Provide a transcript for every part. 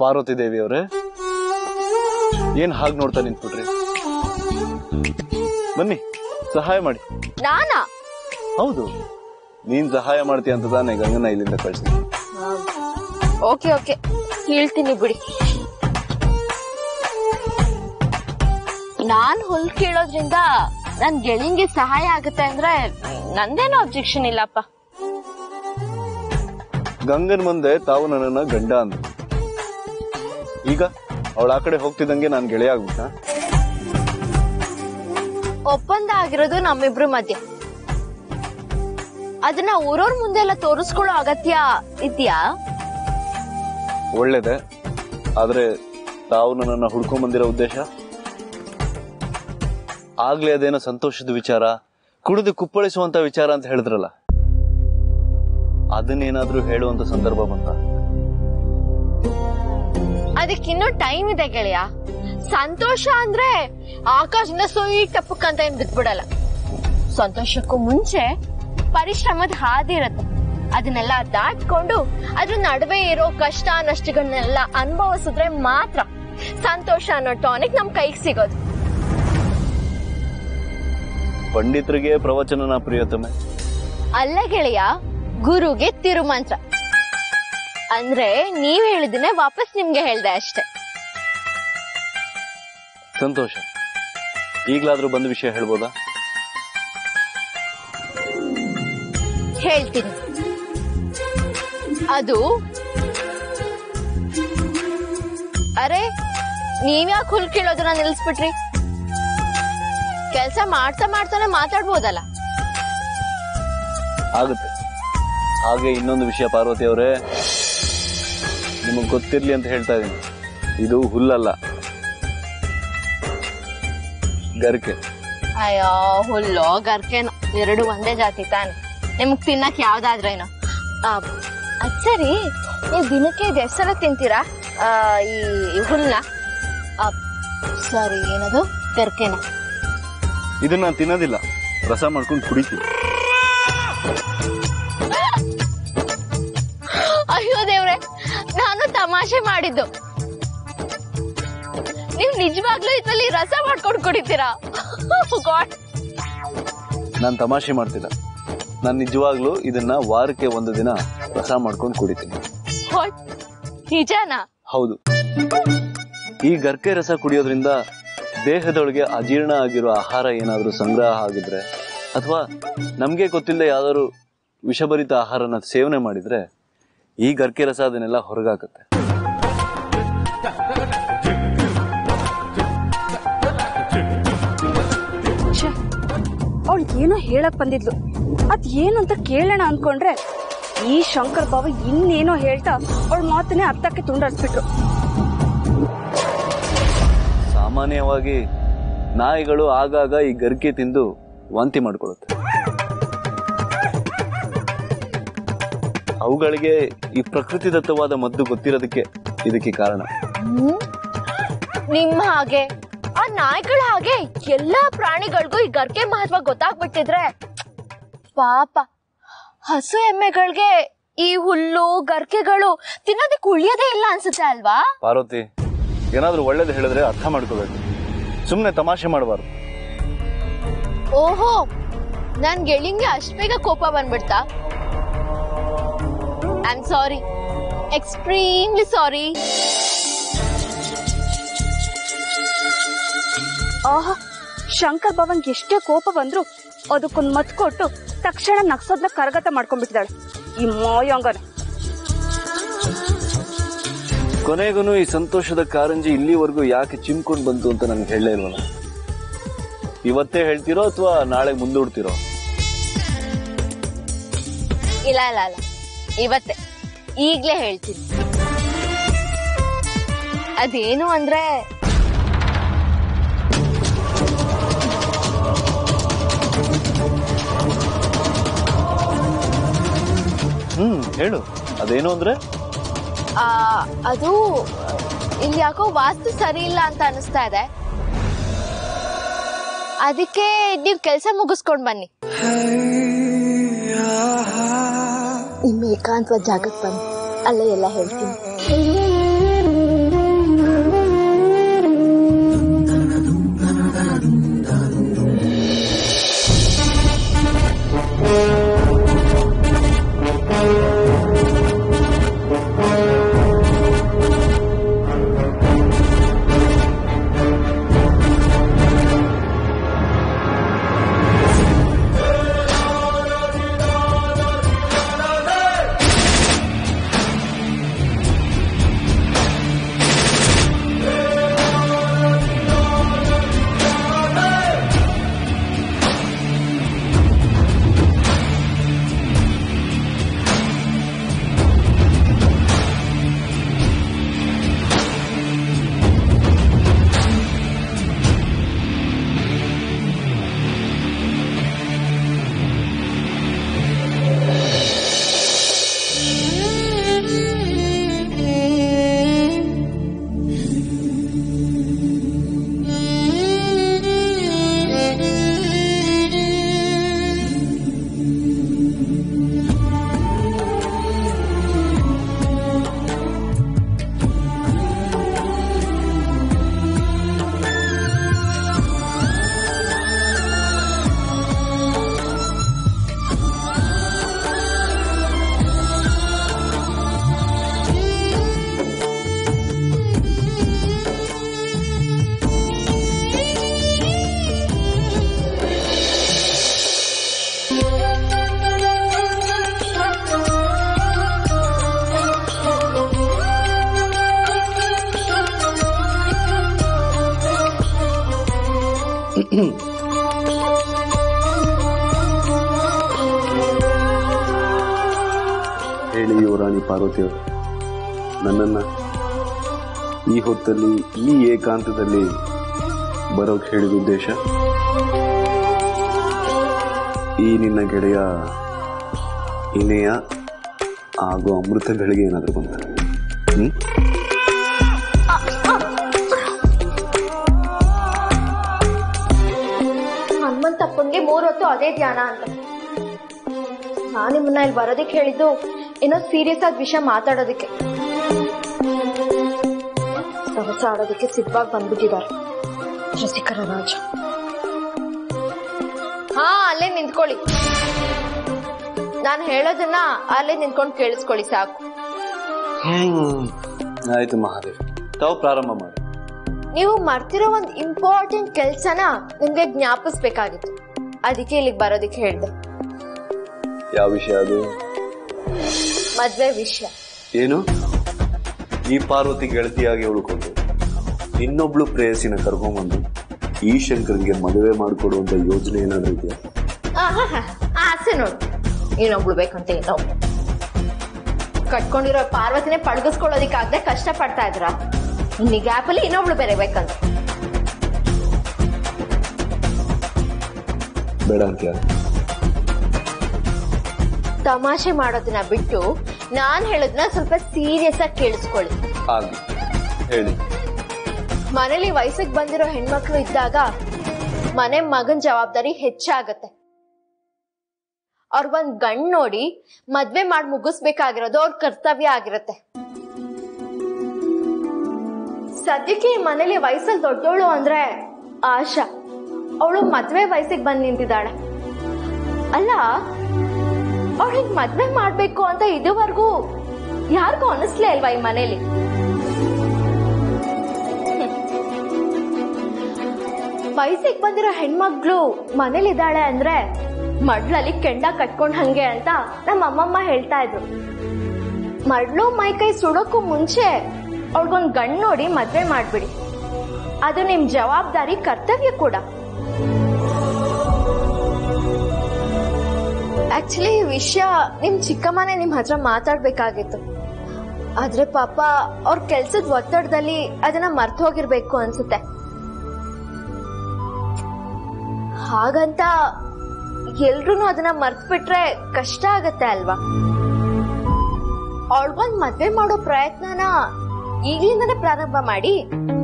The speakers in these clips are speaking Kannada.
ಪಾರ್ವತಿ ದೇವಿ ಅವರೇ ಏನ್ ಹಾಗೆ ನೋಡ್ತಾ ನಿಂತ್ಬಿಟ್ರಿ ಬನ್ನಿ ಸಹಾಯ ಮಾಡಿ ನಾನಾ ಹೌದು ನೀನ್ ಸಹಾಯ ಮಾಡ್ತೀಯ ಅಂತ ತಾನೇ ಗಂಗನ ಇಲ್ಲಿಂದ ಕಳ್ಸಿ ಓಕೆ ಓಕೆ ಹೇಳ್ತೀನಿ ಬಿಡಿ ನಾನ್ ಹುಲ್ ಕೀಳೋದ್ರಿಂದ ನನ್ ಗೆಳಿಂಗೆ ಸಹಾಯ ಆಗುತ್ತೆ ಅಂದ್ರೆ ನಂದೇನೋ ಅಬ್ಜೆಕ್ಷನ್ ಇಲ್ಲಪ್ಪ ಗಂಗನ್ ಮುಂದೆ ತಾವು ನನ್ನನ್ನ ಗಂಡ ಅಂದ್ರು ಈಗ ಅವಳ ಆ ಕಡೆ ಹೋಗ್ತಿದ್ದಂಗೆ ನಾನ್ ಗೆಳೆಯ ಆಗ್ಬಿಟ್ಟ ಒಪ್ಪಂದ ಆಗಿರೋದು ನಮ್ಮಿಬ್ರು ಮಧ್ಯೆ ಅದನ್ನ ಊರವ್ರ ಮುಂದೆ ಎಲ್ಲ ತೋರಿಸ್ಕೊಳ್ಳೋ ಅಗತ್ಯ ಇದ್ಯಾ ಒಳ್ಳೇದೆ ಆದ್ರೆ ತಾವು ನನ್ನನ್ನ ಹುಡ್ಕೊಂಡ್ ಬಂದಿರೋ ಉದ್ದೇಶ ಆಗ್ಲೇ ಅದೇನೋ ಸಂತೋಷದ ವಿಚಾರ ಕುಡಿದು ಕುಪ್ಪಳಿಸುವಂತ ವಿಚಾರ ಅಂತ ಹೇಳಿದ್ರಲ್ಲ ಅದನ್ನೇನಾದ್ರೂ ಹೇಳುವಂತ ಸಂದರ್ಭ ಬಂತ ಅದಕ್ಕಿನ್ನೂ ಟೈಮ್ ಇದೆ ಗೆಳೆಯ ಸಂತೋಷ ಅಂದ್ರೆ ಆಕಾಶದಿಂದ ಸೊಯ್ ಟಪ್ಪಕ್ ಅಂತ ಏನ್ ಬಿಟ್ಬಿಡಲ್ಲ ಸಂತೋಷಕ್ಕೂ ಮುಂಚೆ ಪರಿಶ್ರಮದ ಹಾದಿ ಇರತ್ತೆ ಅದನ್ನೆಲ್ಲ ದಾಟ್ಕೊಂಡು ಅದ್ರ ನಡುವೆ ಇರೋ ಕಷ್ಟ ನಷ್ಟಗಳನ್ನೆಲ್ಲ ಅನುಭವಿಸಿದ್ರೆ ಮಾತ್ರ ಸಂತೋಷ ಅನ್ನೋ ಟಾನಿಕ್ ನಮ್ ಕೈಗೆ ಸಿಗೋದು ಪಂಡಿತರಿಗೆ ಪ್ರವಚನನ ಪ್ರಿಯತಮೆ ಅಲ್ಲ ಗೆಳೆಯ ಗುರುಗೆ ತಿರುಮಂತ್ರ ಅಂದ್ರೆ ನೀವ್ ಹೇಳಿದನ್ನೇ ವಾಪಸ್ ನಿಮ್ಗೆ ಹೇಳ್ದೆ ಅಷ್ಟೇ ಸಂತೋಷ ಈಗ್ಲಾದ್ರೂ ಬಂದ ವಿಷಯ ಹೇಳ್ಬೋದಾ ಹೇಳ್ತೀನಿ ಅದು ಅರೆ ನೀವ್ಯಾಕೆ ಹುಲ್ ಕೀಳೋದನ್ನ ನಿಲ್ಸ್ಬಿಟ್ರಿ ಕೆಲ್ಸ ಮಾಡ್ತಾ ಮಾಡ್ತಾನೆ ಮಾತಾಡ್ಬೋದಲ್ಲ ಆಗುತ್ತೆ ಹಾಗೆ ಇನ್ನೊಂದು ವಿಷಯ ಪಾರ್ವತಿ ಅವರೇ ನಿಮಗ್ ಗೊತ್ತಿರ್ಲಿ ಅಂತ ಹೇಳ್ತಾ ಇದ್ದೀನಿ ಇದು ಹುಲ್ಲಲ್ಲ ಗರಿಕೆ ಅಯ್ಯೋ ಹುಲ್ಲೋ ಗರ್ಕೆನೋ ಎರಡು ಒಂದೇ ಜಾತಿ ತಾನೆ ನಿಮಗ್ ತಿನ್ನಕ್ ಯಾವ್ದಾದ್ರೇನೋ ಆ, ಅದ್ ಸರಿ ನೀವು ದಿನಕ್ಕೆ ಇದು ಎಷ್ಟ್ ಸಲ ತಿಂತೀರಾ ಆ, ಈ ಈ ಹುಲ್ನ ಸಾರಿ ಏನದು ಗರ್ಕೆನ ಇದನ್ನ ನಾನ್ ತಿನ್ನೋದಿಲ್ಲ ರಸ ಮಾಡ್ಕೊಂಡು ಕುಡಿತೀವಿ ಅಯ್ಯೋ ದೇವ್ರೆ ನಾನು ತಮಾಷೆ ಮಾಡಿದ್ದು ನೀವು ನಿಜವಾಗ್ಲೂ ಇದ್ರಲ್ಲಿ ರಸ ಮಾಡ್ಕೊಂಡು ಕುಡಿತೀರಾ ಗಾಡ್ ನಾನ್ ತಮಾಷೆ ಮಾಡ್ತಿಲ್ಲ ನಾನ್ ನಿಜವಾಗ್ಲೂ ಇದನ್ನ ವಾರಕ್ಕೆ ಒಂದು ದಿನ ರಸ ಮಾಡ್ಕೊಂಡು ಕುಡಿತೀನಿ ನಿಜಾನಾ ಹೌದು ಈ ಗರ್ಕೆ ರಸ ಕುಡಿಯೋದ್ರಿಂದ ದೇಹದೊಳಗೆ ಅಜೀರ್ಣ ಆಗಿರೋ ಆಹಾರ ಏನಾದ್ರೂ ಸಂಗ್ರಹ ಆಗಿದ್ರೆ ಅಥವಾ ನಮ್ಗೆ ಗೊತ್ತಿಲ್ಲದೆ ಯಾವ್ದಾದ್ರು ವಿಷಭರಿತ ಆಹಾರನ ಸೇವನೆ ಮಾಡಿದ್ರೆ ಈ ಗರ್ಕೆ ರಸ ಅದನ್ನೆಲ್ಲ ಹೊರಗಾಕತ್ತೆ ಅವಳು ಏನೋ ಹೇಳಕ್ ಬಂದಿದ್ಲು ಅದ್ ಏನು ಅಂತ ಕೇಳೋಣ ಅನ್ಕೊಂಡ್ರೆ ಈ ಶಂಕರ್ ಬಾವ ಇನ್ನೇನೋ ಹೇಳ್ತಾ ಅವಳ ಮಾತನ್ನೇ ಅರ್ಥಕ್ಕೆ ತುಂಡರಿಸ್ಬಿಟ್ರು ಸಾಮಾನ್ಯವಾಗಿ ನಾಯಿಗಳು ಆಗಾಗ ಈ ಗರ್ಕೆ ತಿಂದು ವಾಂತಿ ಮಾಡ್ಕೊಳ್ಳುತ್ತೆ ಅವುಗಳಿಗೆ ಈ ಪ್ರಕೃತಿದತ್ತವಾದ ಮದ್ದು ಗೊತ್ತಿರೋದಕ್ಕೆ ಇದಕ್ಕೆ ಕಾರಣ ಹ್ಮ್? ನಿಮ್ಮ ಹಾಗೆ ಆ ನಾಯಿಗಳ ಹಾಗೆ ಎಲ್ಲಾ ಪ್ರಾಣಿಗಳಿಗೂ ಈ ಗರ್ಕೆ ಮಹತ್ವ ಗೊತ್ತಾಗ್ಬಿಟ್ಟಿದ್ರೆ ಪಾಪ ಹಸು ಎಮ್ಮೆಗಳಿಗೆ ಈ ಹುಲ್ಲು ಗರ್ಕೆಗಳು ತಿನ್ನೋದಕ್ಕೆ ಉಳಿಯೋದೇ ಇಲ್ಲ ಅನ್ಸುತ್ತೆ ಅಲ್ವಾ ಪಾರ್ವತಿ ಏನಾದ್ರೂ ಒಳ್ಳೇದು ಹೇಳಿದ್ರೆ ಅರ್ಥ ಮಾಡ್ಕೋಬೇಕು ಸುಮ್ಮನೆ ತಮಾಷೆ ಮಾಡಬಾರ್ದು ಓಹೋ ನನ್ ಗೆಳಿಂಗೆ ಅಷ್ಟ್ ಬೇಗ ಕೋಪ ಬಂದ್ಬಿಡ್ತಾ I am sorry extremely sorry ಆಹಾ ಶಂಕರ್ ಬಾವಂಗ್ ಎಷ್ಟೇ ಕೋಪ ಬಂದ್ರು ಅದಕ್ಕೊಂದ್ ಮತ್ ಕೊಟ್ಟು ತಕ್ಷಣ ನಗ್ಸೋದ್ನ ಕರಗತ ಮಾಡ್ಕೊಂಡ್ಬಿಟ್ಟಿದ್ದಾಳೆ ಈ ಮೋಯಂಗನ ಕೊನೆಗೂ ಈ ಸಂತೋಷದ ಕಾರಂಜಿ ಇಲ್ಲಿವರೆಗೂ ಯಾಕೆ ಚಿಮ್ಕೊಂಡು ಬಂತು ಅಂತ ನನಗೆ ಹೇಳಲೇ ಇಲ್ವಲ್ಲ ಇವತ್ತೇ ಹೇಳ್ತಿರೋ ಅಥವಾ ನಾಳೆ ಮುಂದೂಡ್ತಿರೋ ಇಲ್ಲ ಇಲ್ಲ ಇಲ್ಲ ಇವತ್ತೆ ಈಗ್ಲೇ ಹೇಳ್ತೀನಿ ಅದೇನು ಅಂದ್ರೆ ಹ್ಮ್ ಹೇಳು ಅದೇನು ಅಂದ್ರೆ ಆ, ಅದು ಇಲ್ಲಿ ಯಾಕೋ ವಾಸ್ತು ಸರಿ ಇಲ್ಲ ಅಂತ ಅನಿಸ್ತಾ ಇದೆ ಅದಕ್ಕೆ ನೀವ್ ಕೆಲ್ಸ ಮುಗಿಸ್ಕೊಂಡ್ ಬನ್ನಿ ನಿಮ್ಮ ಏಕಾಂತವಾದ ಜಾಗಕ್ಕೆ ಬನ್ನಿ ಅಲ್ಲೇ ಎಲ್ಲ ಹೇಳ್ತೀನಿ ಹೇಳಿ ಯುವರಾಣಿ ಪಾರ್ವತಿಯವರು ನನ್ನನ್ನ ಈ ಹೊತ್ತಲ್ಲಿ ಈ ಏಕಾಂತದಲ್ಲಿ ಬರೋಕ್ ಹೇಳಿದ ಉದ್ದೇಶ ಈ ನಿನ್ನ ಗೆಳೆಯ ಇನೆಯ ಹಾಗೂ ಅಮೃತಗಳಿಗೆ ಏನಾದರೂ ಬಂದ ಹ್ಮ್ ಹನುಮಂತಪ್ಪನ್ಗೆ ಮೂರ್ ಹೊತ್ತು ಅದೇ ಧ್ಯಾನ ಅಂತ ನಾನು ನಿಮ್ಮನ್ನ ಇಲ್ಲಿ ಬರೋದಕ್ಕೆ ಹೇಳಿದ್ದು ಏನೋ ಸೀರಿಯಸ್ ಆದ ವಿಷಯ ಮಾತಾಡೋದಕ್ಕೆ ಸವಸ ಆಡೋದಕ್ಕೆ ಸಿದ್ಧವಾಗಿ ಬಂದ್ಬಿಟ್ಟಿದ್ದಾರೆ ರಸಿಕರ ರಾಜ ಹಾ ಅಲ್ಲೇ ನಿಂತ್ಕೊಳ್ಳಿ ನಾನು ಹೇಳೋದನ್ನ ಅಲ್ಲೇ ನಿಂತ್ಕೊಂಡು ಕೇಳಿಸ್ಕೊಳ್ಳಿ ಸಾಕು ಆಯ್ತು ಮಹಾದೇವ್ ತಾವು ಪ್ರಾರಂಭ ಮಾಡಿ ನೀವು ಮರ್ತಿರೋ ಒಂದು ಇಂಪಾರ್ಟೆಂಟ್ ಕೆಲ್ಸನ ನಿಮ್ಗೆ ಜ್ಞಾಪಿಸ್ಬೇಕಾಗಿತ್ತು ಅದಕ್ಕೆ ಇಲ್ಲಿಗೆ ಬರೋದಕ್ಕೆ ಹೇಳ್ದೆ ಯಾವ ವಿಷಯ ಅದು ಮದ್ವೆ ವಿಷಯ ಏನು ಈ ಪಾರ್ವತಿ ಗೆಳತಿಯಾಗಿ ಉಳ್ಕೊಂಡು ಇನ್ನೊಬ್ಳು ಪ್ರೇಯಸಿನ ಕರ್ಕೊಂಬಂದು ಈ ಶಂಕರ್ಗೆ ಮದುವೆ ಮಾಡಿಕೊಡುವಂತ ಯೋಜನೆ ಏನಾದ್ರು ಇದೆಯಾ ಆಹಾಹಾ, ಆಸೆ ನೋಡು ಇನ್ನೊಬ್ಳು ಬೇಕಂತ ಇನ್ನೊಬ್ಳು ಕಟ್ಕೊಂಡಿರೋ ಪಾರ್ವತಿನೇ ಪಳಗಿಸ್ಕೊಳ್ಳೋದಿಕ್ಕಾಗದೆ ಕಷ್ಟ ಪಡ್ತಾ ಇದ್ರ ಇನ್ನು ಗ್ಯಾಪ್ ಅಲ್ಲಿ ಇನ್ನೊಬ್ಳು ಬೇರೆ ಬೇಕಂತ ಬೇಡ ಅಂತೀಯ ತಮಾಷೆ ಮಾಡೋದನ್ನ ಬಿಟ್ಟು ನಾನ್ ಹೇಳೋದನ್ನ ಸ್ವಲ್ಪ ಸೀರಿಯಸ್ ಆಗಿ ಕೇಳಿಸ್ಕೊಳ್ಳಿ ಆಗ್ಲಿ ಹೇಳಿ ಮನೇಲಿ ವಯಸ್ಸಿಗೆ ಬಂದಿರೋ ಹೆಣ್ಮಕ್ಳು ಇದ್ದಾಗ ಮನೆ ಮಗನ್ ಜವಾಬ್ದಾರಿ ಹೆಚ್ಚಾಗತ್ತೆ ಅವ್ರಿಗೊಂದ್ ಗಂಡ್ ನೋಡಿ ಮದ್ವೆ ಮಾಡಿ ಮುಗಿಸ್ಬೇಕಾಗಿರೋದು ಅವ್ರ ಕರ್ತವ್ಯ ಆಗಿರತ್ತೆ ಸದ್ಯಕ್ಕೆ ಈ ಮನೇಲಿ ವಯಸ್ಸಲ್ಲಿ ದೊಡ್ಡವಳು ಅಂದ್ರೆ ಆಶಾ ಅವಳು ಮದ್ವೆ ವಯಸ್ಸಿಗೆ ಬಂದ್ ನಿಂತಿದ್ದಾಳೆ ಅಲ್ಲ ಅವಳಿಗೆ ಮದ್ವೆ ಮಾಡ್ಬೇಕು ಅಂತ ಇದುವರೆಗೂ ಯಾರಿಗೂ ಅನಿಸ್ಲೇ ಅಲ್ವಾ ಈ ಮನೇಲಿ ವಯಸ್ಸಿಗೆ ಬಂದಿರೋ ಹೆಣ್ಮಗ್ಳು ಮನೇಲಿದ್ದಾಳೆ ಅಂದ್ರೆ ಮಡ್ಲಲ್ಲಿ ಕೆಂಡ ಕಟ್ಕೊಂಡ್ ಹಂಗೆ ಅಂತ ನಮ್ಮ ಅಮ್ಮಮ್ಮ ಹೇಳ್ತಾ ಇದ್ರು ಮಡ್ಲು ಮೈಕೈ ಸುಡೋಕ್ಕೂ ಮುಂಚೆ ಅವಳಿಗೊಂದ್ ಗಂಡ್ ನೋಡಿ ಮದ್ವೆ ಮಾಡ್ಬಿಡಿ ಅದು ನಿಮ್ ಜವಾಬ್ದಾರಿ ಕರ್ತವ್ಯ ಕೂಡ ಆಕ್ಚುಲಿ ಈ ವಿಷಯ ನಿಮ್ ಚಿಕ್ಕಮ್ಮನೆ ನಿಮ್ ಹತ್ರ ಮಾತಾಡ್ಬೇಕಾಗಿತ್ತು ಆದ್ರೆ ಪಾಪ ಅವ್ರ ಕೆಲ್ಸದ ಒತ್ತಡದಲ್ಲಿ ಅದನ್ನ ಮರ್ತು ಹೋಗಿರ್ಬೇಕು ಅನ್ಸುತ್ತೆ ಹಾಗಂತ ಎಲ್ರೂ ಅದನ್ನ ಮರ್ತ್ ಬಿಟ್ರೆ ಕಷ್ಟ ಆಗತ್ತೆ ಅಲ್ವಾ ಅವಳ್ಗೊಂದ್ ಮದ್ವೆ ಮಾಡೋ ಪ್ರಯತ್ನನ ಈಗ್ಲಿಂದನೇ ಪ್ರಾರಂಭ ಮಾಡಿ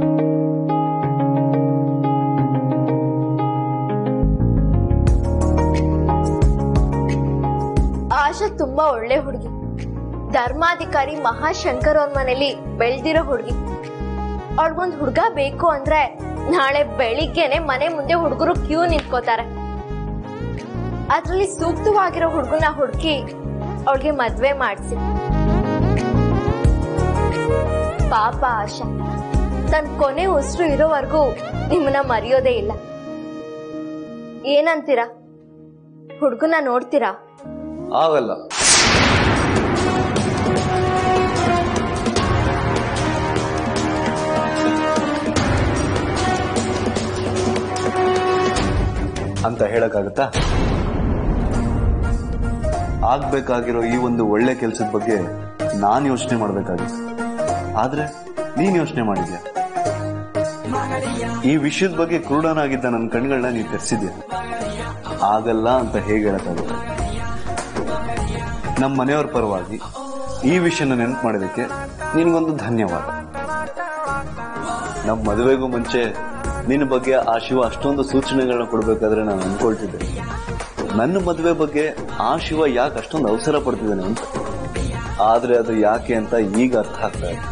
ಆಶಾ ತುಂಬಾ ಒಳ್ಳೆ ಹುಡುಗಿ ಧರ್ಮಾಧಿಕಾರಿ ಮಹಾಶಂಕರ್ ಅವ್ರ ಮನೇಲಿ ಬೆಳ್ದಿರೋ ಹುಡುಗಿ ಅವ್ಳಿಗೊಂದ್ ಹುಡ್ಗ ಬೇಕು ಅಂದ್ರೆ ನಾಳೆ ಬೆಳಿಗ್ಗೆನೆ ಮನೆ ಮುಂದೆ ಹುಡುಗರು ಕ್ಯೂ ನಿಂತ್ಕೋತಾರೆ ಅದ್ರಲ್ಲಿ ಸೂಕ್ತವಾಗಿರೋ ಹುಡುಗನ ಹುಡುಕಿ ಅವಳಿಗೆ ಮದ್ವೆ ಮಾಡಿಸಿ ಪಾಪ ಆಶಾ ತನ್ ಕೊನೆ ಉಸಿರು ಇರೋವರೆಗೂ ನಿಮ್ಮನ್ನ ಮರೆಯೋದೇ ಇಲ್ಲ ಏನಂತೀರಾ ಹುಡುಗನ ನೋಡ್ತೀರಾ ಆಗಲ್ಲ ಅಂತ ಹೇಳಕ್ಕಾಗತ್ತಾ ಆಗ್ಬೇಕಾಗಿರೋ ಈ ಒಂದು ಒಳ್ಳೆ ಕೆಲಸದ ಬಗ್ಗೆ ನಾನು ಯೋಚನೆ ಮಾಡ್ಬೇಕಾಗಿತ್ತು ಆದ್ರೆ ನೀನ್ ಯೋಚನೆ ಮಾಡಿದ್ಯಾ ಈ ವಿಷಯದ ಬಗ್ಗೆ ಕ್ರೂಢನಾಗಿದ್ದ ನನ್ನ ಕಣ್ಗಳನ್ನ ನೀನು ತೆರೆಸಿದ್ಯಾ ಆಗಲ್ಲ ಅಂತ ಹೇಗೆ ಹೇಳಕ್ಕಾಗುತ್ತೆ ನಮ್ಮ ಮನೆಯವ್ರ ಪರವಾಗಿ ಈ ವಿಷಯನ ನೆನಪು ಮಾಡಿದಕ್ಕೆ ನಿನಗೊಂದು ಧನ್ಯವಾದ ನಮ್ಮ ಮದುವೆಗೂ ಮುಂಚೆ ನಿನ್ನ ಬಗ್ಗೆ ಆ ಶಿವ ಅಷ್ಟೊಂದು ಸೂಚನೆಗಳನ್ನ ಕೊಡ್ಬೇಕಾದ್ರೆ ನಾನು ಅನ್ಕೊಳ್ತಿದ್ದೆ ನನ್ನ ಮದುವೆ ಬಗ್ಗೆ ಆ ಶಿವ ಯಾಕೆ ಅಷ್ಟೊಂದು ಅವಸರ ಪಡ್ತಿದ್ದಾನೆ ಅಂತ ಆದ್ರೆ ಅದು ಯಾಕೆ ಅಂತ ಈಗ ಅರ್ಥ ಆಗ್ತಾ ಇದೆ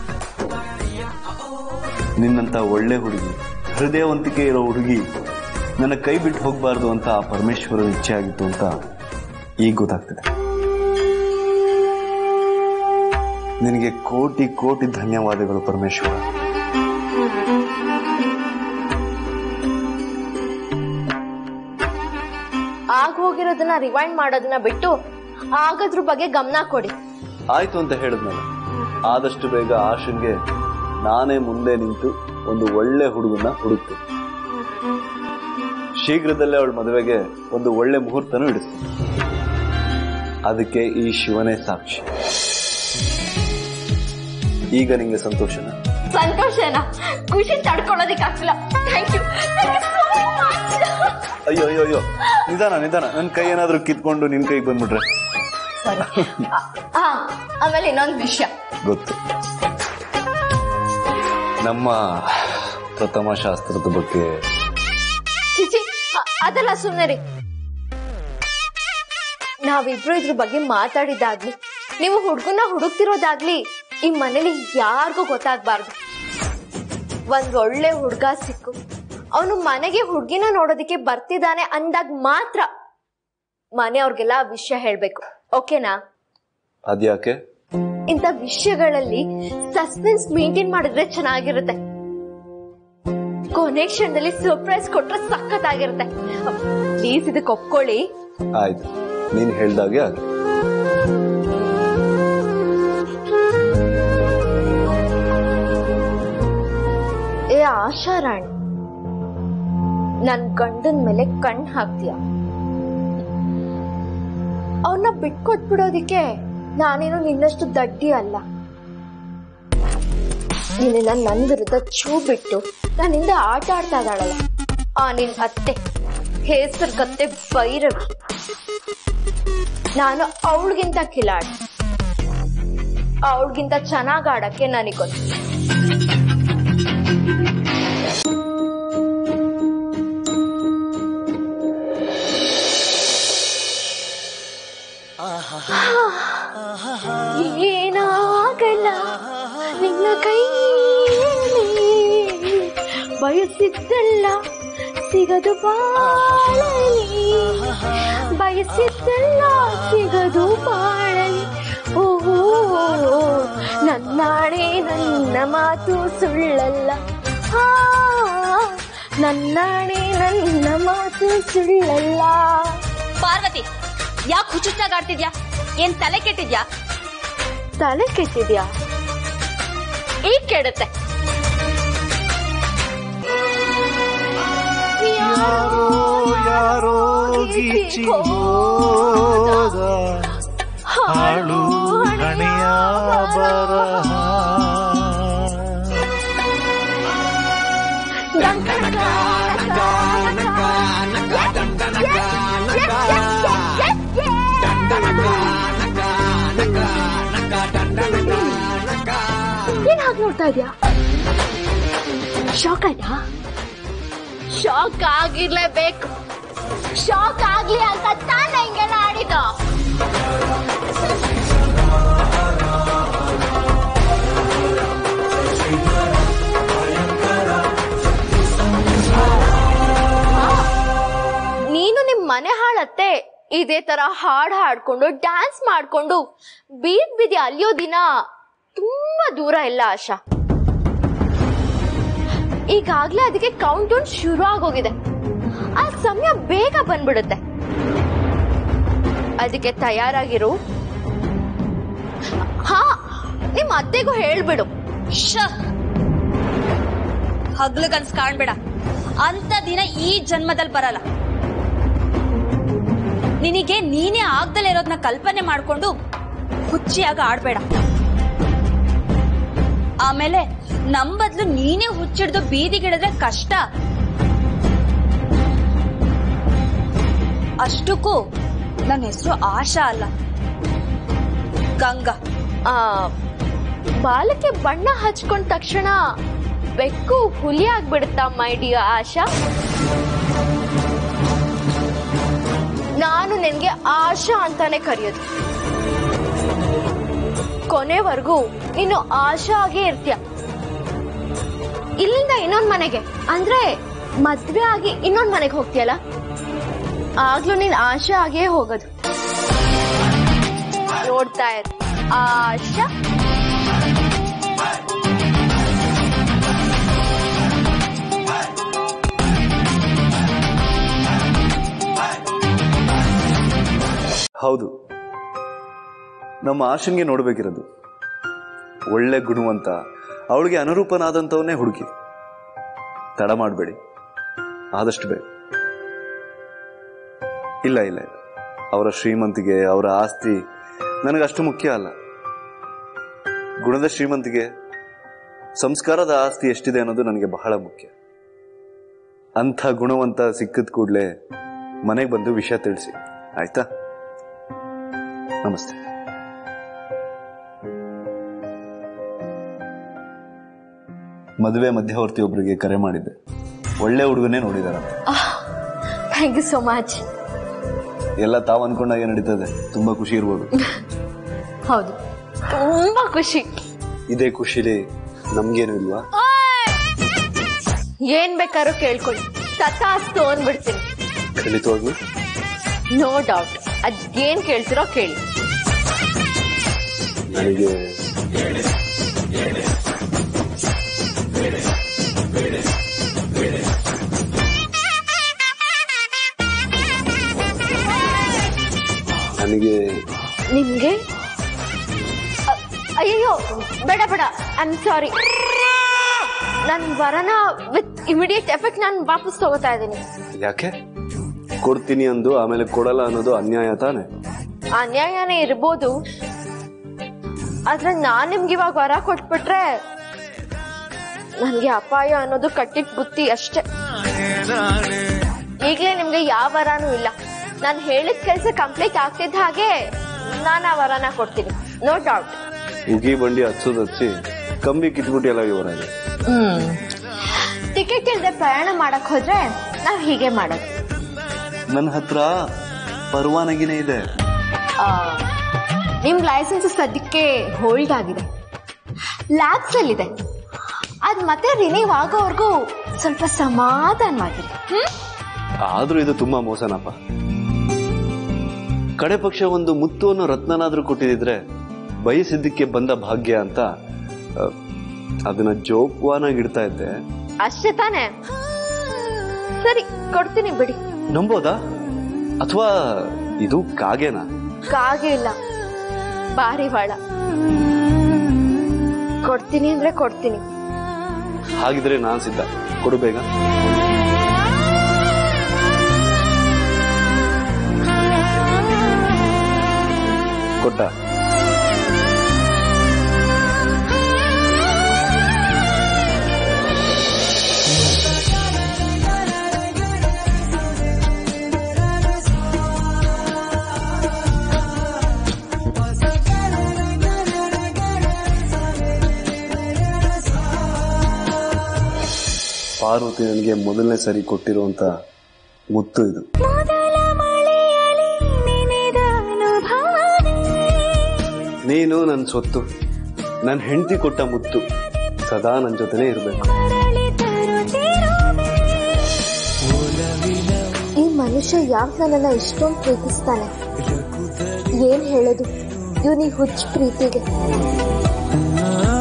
ನಿನ್ನಂತ ಒಳ್ಳೆ ಹುಡುಗಿ ಹೃದಯವಂತಿಕೆ ಇರೋ ಹುಡುಗಿ ನನ್ನ ಕೈ ಬಿಟ್ಟು ಹೋಗ್ಬಾರ್ದು ಅಂತ ಆ ಪರಮೇಶ್ವರ ಇಚ್ಛೆ ಆಗಿತ್ತು ಅಂತ ಈಗ ಗೊತ್ತಾಗ್ತಿದೆ ನಿನಗೆ ಕೋಟಿ ಕೋಟಿ ಧನ್ಯವಾದಗಳು ಪರಮೇಶ್ವರ ಆಗ ಹೋಗಿರೋದನ್ನ ರಿವೈಂಡ್ ಮಾಡೋದನ್ನ ಬಿಟ್ಟು ಆಗದ್ರ ಬಗ್ಗೆ ಗಮನ ಕೊಡಿ ಆಯ್ತು ಅಂತ ಹೇಳಿದ್ನಲ್ಲ ಆದಷ್ಟು ಬೇಗ ಆಶನ್ಗೆ ನಾನೇ ಮುಂದೆ ನಿಂತು ಒಂದು ಒಳ್ಳೆ ಹುಡುಗನ ಹುಡುಕ್ತೀನಿ ಶೀಘ್ರದಲ್ಲೇ ಅವಳ ಮದುವೆಗೆ ಒಂದು ಒಳ್ಳೆ ಮುಹೂರ್ತನೂ ಇಡಿಸ್ತೀನಿ ಅದಕ್ಕೆ ಈ ಶಿವನೇ ಸಾಕ್ಷಿ ಈಗ ನಿಂಗೆ ಸಂತೋಷನಾ ಸಂತೋಷನ ಖುಷಿ ತಡ್ಕೊಳ್ಳೋದಿಕ್ಕಾಗ್ತಿಲ್ಲ ಥ್ಯಾಂಕ್ ಯು ಅಯ್ಯೋ ಅಯ್ಯೋ ಅಯ್ಯೋ ನಿಧಾನ ನಿಧಾನ ನನ್ನ ಕೈ ಏನಾದ್ರೂ ಕಿತ್ಕೊಂಡು ನಿನ್ ಕೈಗೆ ಬಂದ್ಬಿಟ್ರೆ ಹಾ ಆಮೇಲೆ ಇನ್ನೊಂದು ವಿಷಯ ಗೊತ್ತು ನಮ್ಮ ಪ್ರಥಮ ಶಾಸ್ತ್ರದ ಬಗ್ಗೆ ಚಿಚಿ ಅ- ಅದೆಲ್ಲ ಸುಮ್ಮನೆ ರೀ ನಾವಿಬ್ರು ಇದ್ರ ಬಗ್ಗೆ ಮಾತಾಡಿದಾಗ್ಲಿ ನೀವು ಹುಡ್ಗನ್ನ ಹುಡುಕ್ತಿರೋದಾಗ್ಲಿ ಈ ಮನೇಲಿ ಯಾರಿಗೂ ಗೊತ್ತಾಗ್ಬಾರ್ದು ಒಂದ್ ಒಳ್ಳೆ ಹುಡ್ಗ ಸಿಕ್ಕು ಅವನು ಮನೆಗೆ ಹುಡ್ಗಿನ ನೋಡೋದಕ್ಕೆ ಬರ್ತಿದ್ದಾನೆ ಅಂದಾಗ ಮಾತ್ರ ಮನೆಯವ್ರಿಗೆಲ್ಲ ಆ ವಿಷಯ ಹೇಳ್ಬೇಕು ಓಕೆನಾ ಅದ್ಯಾಕೆ ಇಂಥ ವಿಷಯಗಳಲ್ಲಿ ಸಸ್ಪೆನ್ಸ್ ಮೇಂಟೈನ್ ಮಾಡಿದ್ರೆ ಚೆನ್ನಾಗಿರುತ್ತೆ ಕೊನೆ ಕ್ಷಣದಲ್ಲಿ ಸರ್ಪ್ರೈಸ್ ಕೊಟ್ರೆ ಸಖತ್ತಾಗಿರುತ್ತೆ ಪ್ಲೀಸ್ ಇದಕ್ಕೆ ಒಪ್ಕೊಳ್ಳಿ ಆಯ್ತು ನೀನ್ ಹೇಳ್ದಾಗೆ ಆಗ ಏ ಆಶಾರಾಣಿ ನನ್ ಗಂಡನ್ ಮೇಲೆ ಕಣ್ ಹಾಕ್ತೀಯ ಅವನ್ನ ಬಿಟ್ಕೊಟ್ಬಿಡೋದಿಕ್ಕೆ ನಾನೇನು ನಿನ್ನಷ್ಟು ದಡ್ಡಿ ಅಲ್ಲ ನಿನ್ನ ನನ್ ವಿರುದ್ಧ ಚೂ ಬಿಟ್ಟು ನನ್ನಿಂದ ಆಟ ಆಡ್ತಾ ಇದ್ದಾಳಲ್ಲ ಆ ನಿನ್ ಅತ್ತೆ ಹೆಸರು ಕತ್ತೆ ಭೈರವಿ ನಾನು ಅವಳಿಗಿಂತ ಕಿಲಾಡಿ ಅವಳಿಗಿಂತ ಚೆನ್ನಾಗ್ ಆಡಕ್ಕೆ ನನಗೆ ಗೊತ್ತು ಏನಾಗಲ್ಲ ನಿನ್ನ ಕೈ ಬಯಸಿದ್ದಲ್ಲ ಸಿಗದು ಬಾಳಲಿ ಬಯಸಿದ್ದಲ್ಲ ಸಿಗದು ಬಾಳಲಿ ಓಹೋ ನನ್ನಾಣೆ ನನ್ನ ಮಾತು ಸುಳ್ಳಲ್ಲ ಆ, ನನ್ನಾಣೆ ನನ್ನ ಮಾತು ಸುಳ್ಳಲ್ಲ ಪಾರ್ವತಿ ಯಾಕೆ ಹುಚ್ಚುಚ್ಚಾಗ ಆಡ್ತಿದ್ಯಾ ಏನ್ ತಲೆ ಕೆಟ್ಟಿದ್ಯಾ ತಲೆ ಕೆಟ್ಟಿದ್ಯಾ ಈಗ ಕೆಡುತ್ತೆ ಯಾರೋ ಗೀಚಿ ಹೋದ ಹಾಳು ಹಣೆಯ ಬರಹ ಏನ್ ಹಾಗೆ ನೋಡ್ತಾ ಇದ್ಯಾ ಶಾಕ್ ಆಯ್ತಾ ಶಾಕ್ ಆಗಿರ್ಲೇಬೇಕು ಶಾಕ್ ಆಗ್ಲಿ ಅಂತ ತಾನೇ ಹಿಂಗೆಲ್ಲ ಆಡಿದ ನೀನು ನಿಮ್ ಮನೆ ಹಾಳತ್ತೆ ಇದೇ ತರ ಹಾಡ್ ಹಾಡ್ಕೊಂಡು ಡ್ಯಾನ್ಸ್ ಮಾಡ್ಕೊಂಡು ಬೀದ್ ಬೀದಿ ಅಲಿಯೋ ದಿನ ತುಂಬಾ ದೂರ ಇಲ್ಲ ಆಶಾ ಈಗಾಗ್ಲೇ ಅದಕ್ಕೆ ಕೌಂಟ್ ಡೌನ್ ಶುರು ಆಗೋಗಿದೆ ಆ ಸಮಯ ಬೇಗ ಬಂದ್ಬಿಡುತ್ತೆ ಅದಕ್ಕೆ ತಯಾರಾಗಿರು ಹಾ ನಿಮ್ ಅತ್ತೆಗೂ ಹೇಳ್ಬಿಡು ಶ ಹಗ್ಲು ಕನ್ಸ್ ಕಾಣ್ಬೇಡ ಅಂತ ದಿನ ಈ ಜನ್ಮದಲ್ಲಿ ಬರಲ್ಲ ನಿನಗೆ ನೀನೇ ಆಗ್ದಲೇ ಇರೋದನ್ನ ಕಲ್ಪನೆ ಮಾಡ್ಕೊಂಡು ಹುಚ್ಚಿಯಾಗ ಆಡ್ಬೇಡ ಆಮೇಲೆ ನಮ್ ಬದ್ಲು ನೀನೇ ಹುಚ್ಚಿಡ್ದು ಬೀದಿಗಿಡಿದ್ರೆ ಕಷ್ಟ ಅಷ್ಟಕ್ಕೂ ನನ್ನ ಹೆಸರು ಆಶಾ ಅಲ್ಲ ಗಂಗಾ ಆ ಬಾಲಕ್ಕೆ ಬಣ್ಣ ಹಚ್ಕೊಂಡ ತಕ್ಷಣ ಬೆಕ್ಕು ಹುಲಿ ಆಗ್ಬಿಡುತ್ತಾ ಮೈ ಡಿಯರ್ ಆಶಾ ನಾನು ನಿನ್ಗೆ ಆಶಾ ಅಂತಾನೆ ಕರೆಯೋದು ಕೊನೆವರೆಗೂ ನೀನು ಆಶಾ ಆಗೇ ಇರ್ತೀಯ ಇಲ್ಲಿಂದ ಇನ್ನೊಂದ್ ಮನೆಗೆ ಅಂದ್ರೆ ಮದ್ವೆ ಆಗಿ ಇನ್ನೊಂದ್ ಮನೆಗೆ ಹೋಗ್ತೀಯಲ್ಲ ಆಗ್ಲೂ ನೀನ್ ಆಶಾ ಆಗೇ ಹೋಗೋದು ನೋಡ್ತಾ ಇರು ಆಶಾ ಹೌದು ನಮ್ಮ ಆಶಂಗೆ ನೋಡ್ಬೇಕಿರೋದು ಒಳ್ಳೆ ಗುಣವಂತ ಅವಳಿಗೆ ಅನುರೂಪನಾದಂಥವನ್ನೇ ಹುಡುಕಿ ತಡ ಮಾಡಬೇಡಿ ಆದಷ್ಟು ಬೇಗ ಇಲ್ಲ ಇಲ್ಲ ಇಲ್ಲ ಅವರ ಶ್ರೀಮಂತಿಗೆ ಅವರ ಆಸ್ತಿ ನನಗಷ್ಟು ಮುಖ್ಯ ಅಲ್ಲ ಗುಣದ ಶ್ರೀಮಂತಿಗೆ ಸಂಸ್ಕಾರದ ಆಸ್ತಿ ಎಷ್ಟಿದೆ ಅನ್ನೋದು ನನಗೆ ಬಹಳ ಮುಖ್ಯ ಅಂಥ ಗುಣವಂತ ಸಿಕ್ಕಿದ ಕೂಡಲೇ ಮನೆಗೆ ಬಂದು ವಿಷಯ ತಿಳಿಸಿ ಆಯ್ತಾ ನಮಸ್ತೆ ಮದುವೆ ಮಧ್ಯವರ್ತಿ ಒಬ್ಬರಿಗೆ ಕರೆ ಮಾಡಿದ್ದೆ ಒಳ್ಳೆ ಹುಡುಗನೇ ನೋಡಿದಾರಂತೆ ಥ್ಯಾಂಕ್ ಯು ಸೋ ಮಚ್ ಎಲ್ಲ ತಾವು ಅನ್ಕೊಂಡಾಗೆ ನಡೀತದೆ ತುಂಬಾ ಖುಷಿ ಇರ್ಬೋದು ಹೌದು ತುಂಬಾ ಖುಷಿ ಇದೇ ಖುಷಿಲಿ ನಮ್ಗೇನು ಇಲ್ವಾ ಏನ್ ಬೇಕಾದ್ರೂ ಕೇಳ್ಕೊಳ್ಳಿ ತಥಾಸ್ತು ಅಂದ್ಬಿಡ್ತೀನಿ ಖಂಡಿತವಾಗ್ಲು ನೋ ಡೌಟ್ ಅದ್ ಏನ್ ಕೇಳ್ತಿರೋ ಕೇಳಿ ನನಗೆ ನನಗೆ ನಿಮ್ಗೆ ಅ- ಅಯ್ಯಯ್ಯೋ ಬೇಡ ಬೇಡ ಐ ಆಮ್ ಸಾರಿ ನನ್ ವರನ ವಿತ್ ಇಮಿಡಿಯೇಟ್ ಎಫೆಕ್ಟ್ ನಾನು ವಾಪಸ್ ತಗೋತಾ ಇದ್ದೀನಿ ಯಾಕೆ ಕೊಡ್ತೀನಿ ಅಂದು ಆಮೇಲೆ ಕೊಡಲ್ಲ ಅನ್ನೋದು ಅನ್ಯಾಯ ತಾನೆ ಅನ್ಯಾಯನೇ ಇರ್ಬೋದು ಆದ್ರೆ ನಾನ್ ನಿಮ್ಗೆ ಇವಾಗ ವರ ಕೊಟ್ಬಿಟ್ರೆ ನನ್ಗೆ ಅಪಾಯ ಅನ್ನೋದು ಕಟ್ಟಿಟ್ ಬುತ್ತಿ ಅಷ್ಟೇ ಈಗ್ಲೇ ನಿಮ್ಗೆ ಯಾವ ವರನೂ ಇಲ್ಲ ನಾನು ಹೇಳಿದ ಕೆಲಸ ಕಂಪ್ಲೀಟ್ ಆಗ್ತಿದ್ದ ಹಾಗೆ ನಾನು ಆ ವರನ ಕೊಡ್ತೀನಿ ನೋ ಡೌಟ್ ಉಗಿ ಬಂಡಿ ಹಚ್ಚೋದು ಹಚ್ಚಿ ಕಂಬಿ ಕಿತ್ಬಿಟ್ಟು ಎಲ್ಲ ಇವರಾಗೆ ಟಿಕೆಟ್ ಇಲ್ಲದೆ ಪ್ರಯಾಣ ಮಾಡಕ್ ಹೋದ್ರೆ ನಾವ್ ಹೀಗೆ ಮಾಡೋದು ನನ್ನ ಹತ್ರ ಪರವಾನಗಿನೇ ಇದೆ ಆ, ನಿಮ್ ಲೈಸೆನ್ಸ್ ಸದ್ಯಕ್ಕೆ ಹೋಲ್ಡ್ ಆಗಿದೆ ಲ್ಯಾಬ್ಸ್ ಅಲ್ಲಿದೆ ಅದ್ ಮತ್ತೆ ರಿನೀವ್ ಆಗೋವರೆಗೂ ಸ್ವಲ್ಪ ಸಮಾಧಾನವಾಗಿರಿ ಹ್ಮ್ ಆದ್ರೂ ಇದು ತುಂಬಾ ಮೋಸನಪ್ಪ ಕಡೆ ಪಕ್ಷ ಒಂದು ಮುತ್ತು ಅನ್ನೋ ರತ್ನನಾದ್ರೂ ಕೊಟ್ಟಿದ್ರೆ ಬಯಸಿದ್ದಕ್ಕೆ ಬಂದ ಭಾಗ್ಯ ಅಂತ ಆ, ಅದನ್ನ ಜೋಪಾನಾಗಿ ಇಡ್ತಾ ಇದ್ದೆ ಅಷ್ಟೇ ತಾನೆ ಸರಿ ಕೊಡ್ತೀನಿ ಬಿಡಿ ನಂಬೋದಾ ಅಥವಾ ಇದು ಕಾಗೆನಾ ಕಾಗೆ ಇಲ್ಲ ಬಾರಿವಾಳ ಕೊಡ್ತೀನಿ ಅಂದ್ರೆ ಕೊಡ್ತೀನಿ ಹಾಗಿದ್ರೆ ನಾನ್ ಸಿದ್ಧ ಕೊಡು ಬೇಗ ಕೊಟ್ಟ ಪಾರ್ವತಿ ನನಗೆ ಮೊದಲನೇ ಸರಿ ಕೊಟ್ಟಿರುವಂತ ಮುತ್ತು ಇದು ನೀನು ನನ್ನ ಸ್ವತ್ತು ನನ್ನ ಹೆಂಡತಿ ಕೊಟ್ಟ ಮುತ್ತು ಸದಾ ನನ್ನ ಜೊತೆನೇ ಇರಬೇಕು ಈ ಮನುಷ್ಯ ಯಾಕೆ ನನ್ನನ್ನ ಇಷ್ಟೊಂದು ಪ್ರೀತಿಸ್ತಾನೆ ಏನ್ ಹೇಳೋದು ಇವನಿ ಹುಚ್ಚ ಪ್ರೀತಿಗೆ ಆ